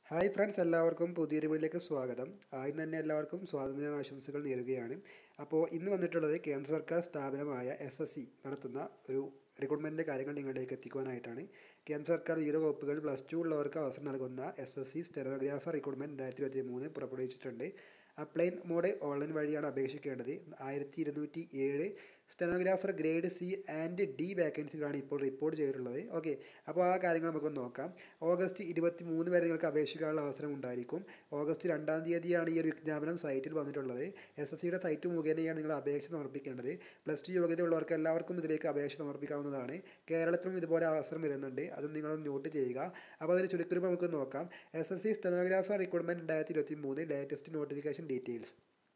hi friends എല്ലാവർക്കും പുതിയൊരു വീട്ടിലേക്ക് സ്വാഗതം ആദ്യം തന്നെ എല്ലാവർക്കും സ്വാതന്ത്ര്യ ആശംസകൾ നേരുകയാണ് അപ്പോൾ ഇന്ന് വന്നിട്ടുള്ളത് കേന്ദ്ര സർക്കാർ സ്ഥാപനമായ എസ് എസ് സി നടത്തുന്ന ഒരു റിക്രൂട്ട്മെൻറ്റിൻ്റെ കാര്യങ്ങൾ നിങ്ങളിലേക്ക് എത്തിക്കുവാനായിട്ടാണ് കേന്ദ്ര സർക്കാർ വിവിധ വകുപ്പുകളിൽ പ്ലസ് ടു ഉള്ളവർക്ക് അവസരം നൽകുന്ന S S C stenographer recruitment രണ്ടായിരത്തി ഇരുപത്തി മൂന്ന് പുറപ്പെടുവിച്ചിട്ടുണ്ട് അപ്ലൈൻ മോഡ് ഓൺലൈൻ വഴിയാണ് അപേക്ഷിക്കേണ്ടത് ആയിരത്തി ഇരുന്നൂറ്റി ഏഴ് stenographer grade C and D വേക്കൻസികളാണ് ഇപ്പോൾ റിപ്പോർട്ട് ചെയ്തിട്ടുള്ളത് ഓക്കെ അപ്പോൾ ആ കാര്യങ്ങൾ നമുക്കൊന്ന് നോക്കാം ഓഗസ്റ്റ് ഇരുപത്തി മൂന്ന് വരെ നിങ്ങൾക്ക് അപേക്ഷിക്കാനുള്ള അവസരം ഉണ്ടായിരിക്കും ഓഗസ്റ്റ് രണ്ടാം തീയതിയാണ് ഈ ഒരു വിജ്ഞാപനം സൈറ്റിൽ വന്നിട്ടുള്ളത് എസ് എസ് സിയുടെ സൈറ്റ് മുഖേനയാണ് നിങ്ങൾ അപേക്ഷ സമർപ്പിക്കേണ്ടത് പ്ലസ് ടു യോഗ്യതയുള്ളവർക്ക് എല്ലാവർക്കും ഇതിലേക്ക് അപേക്ഷ സമർപ്പിക്കാവുന്നതാണ് കേരളത്തിലും ഇതുപോലെ അവസരം വരുന്നുണ്ട് അതും നിങ്ങളൊന്ന് നോട്ട് ചെയ്യുക അപ്പോൾ അതിന് ചുരുക്കുറിപ്പ് നമുക്ക് നോക്കാം S S C stenographer recruitment രണ്ടായിരത്തി ഇരുപത്തി മൂന്ന് ലേറ്റസ്റ്റ് നോട്ടിഫിക്കേഷൻ ഡീറ്റെയിൽസ്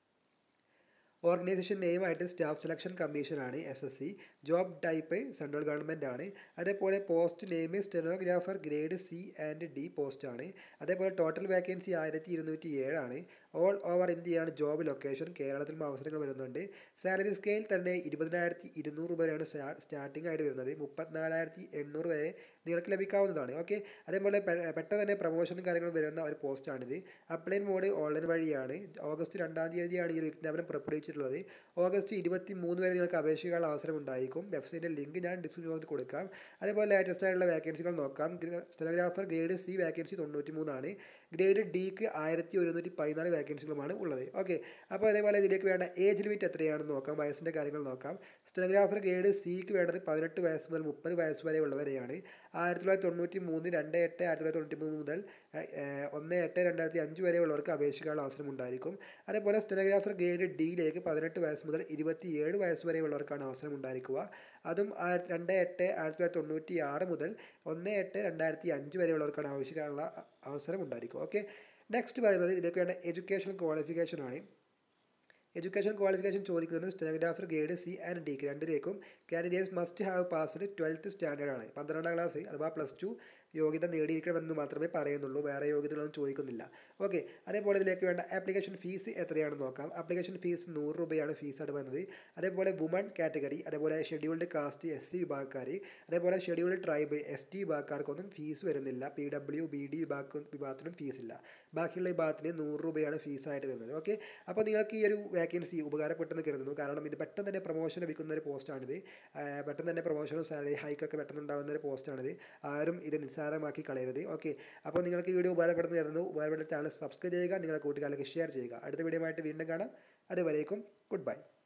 ഓർഗനൈസേഷൻ നെയിമായിട്ട് സ്റ്റാഫ് സെലക്ഷൻ കമ്മീഷനാണ് S S C job type central government ആണ് അതേപോലെ post name stenographer grade C and D post ആണ് അതേപോലെ ടോട്ടൽ വേക്കൻസി ആയിരത്തി ഇരുന്നൂറ്റി ഏഴാണ് ഓൾ ഓവർ ഇന്ത്യയാണ് ജോബ് ലൊക്കേഷൻ കേരളത്തിലും അവസരങ്ങൾ വരുന്നുണ്ട് സാലറി സ്കെയിൽ തന്നെ ഇരുപതിനായിരത്തി ഇരുന്നൂറ് രൂപ വരെയാണ് സ്റ്റാർട്ടിംഗ് ആയിട്ട് വരുന്നത് മുപ്പത്തിനാലായിരത്തി എണ്ണൂറ് വരെ നിങ്ങൾക്ക് ലഭിക്കാവുന്നതാണ് ഓക്കെ അതേപോലെ പെട്ടെന്ന് തന്നെ പ്രൊമോഷനും കാര്യങ്ങളും വരുന്ന ഒരു പോസ്റ്റാണിത് അപ്ലൈൻ മോഡ് ഓൺലൈൻ വഴിയാണ് ഓഗസ്റ്റ് രണ്ടാം തീയതിയാണ് ഈ ഒരു വിജ്ഞാപനം പുറപ്പെടുവിച്ചിട്ടുള്ളത് ഓഗസ്റ്റ് ഇരുപത്തി മൂന്ന് വരെ നിങ്ങൾക്ക് അപേക്ഷിക്കാനുള്ള അവസരം ഉണ്ടായിരിക്കും വെബ്സൈറ്റിൻ്റെ ലിങ്ക് ഞാൻ ഡിസ്ക്രിപ്ഷൻ ബോക്സിൽ കൊടുക്കാം അതേപോലെ ലേറ്റസ്റ്റ് ആയിട്ടുള്ള വേക്കൻസികൾ നോക്കാം സ്റ്റെനോഗ്രാഫർ ഗ്രേഡ് സി വേക്കൻസി തൊണ്ണൂറ്റി മൂന്നാണ് ഗ്രേഡ് ഡിക്ക് ആയിരത്തി ഒരുന്നൂറ്റി പതിനാല് വേക്കൻസികളുമാണ് ഉള്ളത് ഓക്കെ അപ്പോൾ അതേപോലെ ഇതിലേക്ക് വേണ്ട ഏജ് ലിമിറ്റ് എത്രയാണെന്ന് നോക്കാം വയസ്സിൻ്റെ കാര്യങ്ങൾ നോക്കാം സ്റ്റെനോഗ്രാഫർ ഗ്രേഡ് സിക്ക് വേണ്ടത് പതിനെട്ട് വയസ്സ് മുതൽ മുപ്പത് വയസ്സ് വരെ ഉള്ളവരെയാണ് ആയിരത്തി തൊള്ളായിരത്തി തൊണ്ണൂറ്റി മൂന്ന് രണ്ട് എട്ട് ആയിരത്തി തൊള്ളായിരത്തി തൊണ്ണൂറ്റി മൂന്ന് മുതൽ ഒന്ന് എട്ട് രണ്ടായിരത്തി അഞ്ച് വരെ ഉള്ളവർക്ക് അപേക്ഷിക്കാനുള്ള അവസരം ഉണ്ടായിരിക്കും അതേപോലെ സ്റ്റെനോഗ്രാഫർ ഗ്രേഡ് ഡിയിലേക്ക് പതിനെട്ട് വയസ്സ് മുതൽ ഇരുപത്തിയേഴ് വയസ്സ് വരെ ഉള്ളവർക്കാണ് അവസരം ഉണ്ടായിരിക്കുക അതും ആയിരത്തി രണ്ട് എട്ട് ആയിരത്തി തൊള്ളായിരത്തി തൊണ്ണൂറ്റി ആറ് മുതൽ ഒന്ന് എട്ട് രണ്ടായിരത്തി അഞ്ച് വരെ ഉള്ളവർക്കാണ് ആവശ്യിക്കാനുള്ള അവസരം ഉണ്ടായിരിക്കും ഓക്കെ നെക്സ്റ്റ് പറയുന്നത് ഇതിലേക്ക് വേണ്ട എഡ്യൂക്കേഷൻ ക്വാളിഫിക്കേഷനാണ് എഡ്യൂക്കേഷൻ ക്വാളിഫിക്കേഷൻ ചോദിക്കുന്നത് സ്റ്റെനോഗ്രാഫർ ഗ്രേഡ് സി ആൻഡ് ഡിക്ക് രണ്ടിലേക്കും candidates must have passed twelfth standard ആണ് പന്ത്രണ്ടാം ക്ലാസ് അഥവാ പ്ലസ് ടു യോഗ്യത നേടിയിരിക്കണമെന്ന് മാത്രമേ പറയുന്നുള്ളൂ വേറെ യോഗ്യതകളൊന്നും ചോദിക്കുന്നില്ല ഓക്കെ അതേപോലെ ഇതിലേക്ക് വേണ്ട ആപ്ലിക്കേഷൻ ഫീസ് എത്രയാണെന്ന് നോക്കാം ആപ്ലിക്കേഷൻ ഫീസ് നൂറ് രൂപയാണ് ഫീസായിട്ട് വരുന്നത് അതേപോലെ വുമൺ കാറ്റഗറി അതേപോലെ ഷെഡ്യൂൾഡ് കാസ്റ്റ് എസ് സി വിഭാഗക്കാർ അതേപോലെ ഷെഡ്യൂൾഡ് ട്രൈബ് എസ് ടി വിഭാഗക്കാർക്കൊന്നും ഫീസ് വരുന്നില്ല പി ഡബ്ല്യു ബി ഡി വിഭാഗ വിഭാഗത്തിനും ഫീസില്ല ബാക്കിയുള്ള വിഭാഗത്തിന് നൂറ് രൂപയാണ് ഫീസായിട്ട് വരുന്നത് ഓക്കെ അപ്പോൾ നിങ്ങൾക്ക് ഈ ഒരു വേക്കൻസി ഉപകാരപ്പെട്ടെന്ന് കരുതുന്നു കാരണം ഇത് പെട്ടെന്ന് തന്നെ പ്രൊമോഷൻ ലഭിക്കുന്ന ഒരു പോസ്റ്റാണിത് പെട്ടെന്ന് തന്നെ പ്രൊമോഷനും സാലറി ഹൈക്കൊക്കെ പെട്ടെന്ന് ഉണ്ടാകുന്ന ഒരു പോസ്റ്റാണിത് ആരും ഇത് നിസ്സാരമാക്കി കളയരുത് ഓക്കെ അപ്പോൾ നിങ്ങൾക്ക് ഈ വീഡിയോ ഉപകാരപ്പെടുന്നു കരുതുന്നു ഉപകാരപ്പെട്ട ചാനൽ സബ്സ്ക്രൈബ് ചെയ്യുക നിങ്ങളുടെ കൂട്ടുകാരിലേക്ക് ഷെയർ ചെയ്യുക അടുത്ത വീഡിയോ ആയിട്ട് വീണ്ടും കാണാം അതുവരേക്കും ഗുഡ് ബൈ